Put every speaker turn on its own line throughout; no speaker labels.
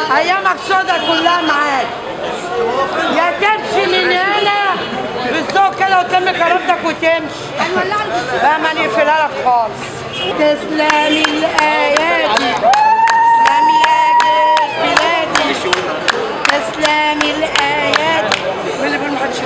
ايامك سودا كلها معاك يا تمشي من هنا بالذوق كده وتم كرامتك وتمشي بقى ما نقفلها لك خالص تسلمي الايادي تسلمي يا جيش بلادي تسلمي الايادي مين اللي بيقول محدش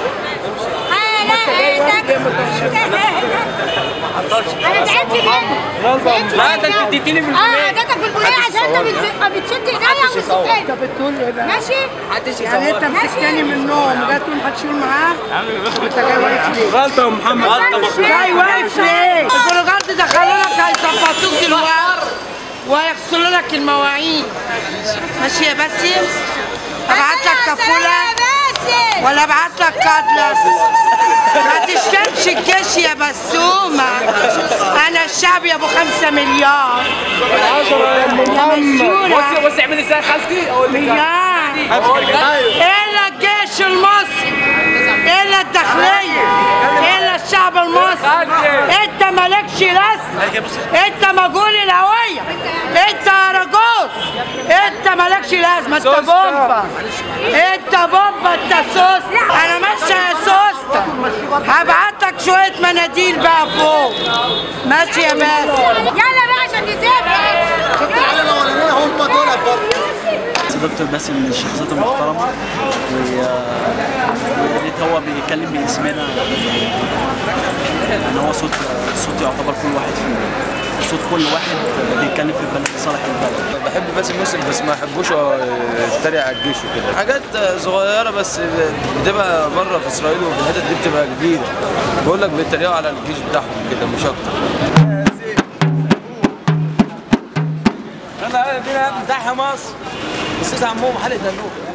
انا تعبت منك
لا ده انت اديتيني
اه
بالبنيه
اديتك بالبنيه عشان انت بتز- بتشد ايديا وسكتني
انت بتقول ايه بقى؟
ماشي
محدش
يعني انت مسكتني من النوم وجاي تقول محدش يقول معاك انت جاي واقف ليه؟
غلطه يا محمد غلطه
جاي واقف ليه؟ البروجرام دخلوا لك هيظبطوك دلوقتي وهيغسلوا لك المواعين ماشي يا باسم؟ ابعت لك كفوله ولا ابعت لك كاتلس ما تشتمش الجيش يا بسومة انا الشعب يا ابو خمسة مليار يا مسيونة
بصي بصي اعمل ازاي خالتي اقول لك
مليار الا الجيش المصري الا الداخلية الا الشعب المصري انت مالكش رسم انت مجهول الهوية انت اراجوز انت مالكش لازمة انت بومبا انت بومبا انت سوسته انا ماشية يا سوسته هبعت لك شوية مناديل بقى فوق ماشي يا باسم
يلا بقى عشان نسافر
دكتور باسم من الشخصيات المحترمة و- ويا ريت هو بيتكلم باسمنا ان هو صوت صوت يعتبر كل واحد فيه صوت كل واحد بيتكلم في البلد لصالح البلد
بحب باسم مسلم بس ما احبوش يتريق على الجيش وكده حاجات صغيره بس بتبقى بره في اسرائيل وفي الحتت دي بتبقى كبيره بقول لك بيتريقوا على الجيش بتاعهم كده مش اكتر انا بتاعها مصر بس عمهم حلقه دنوب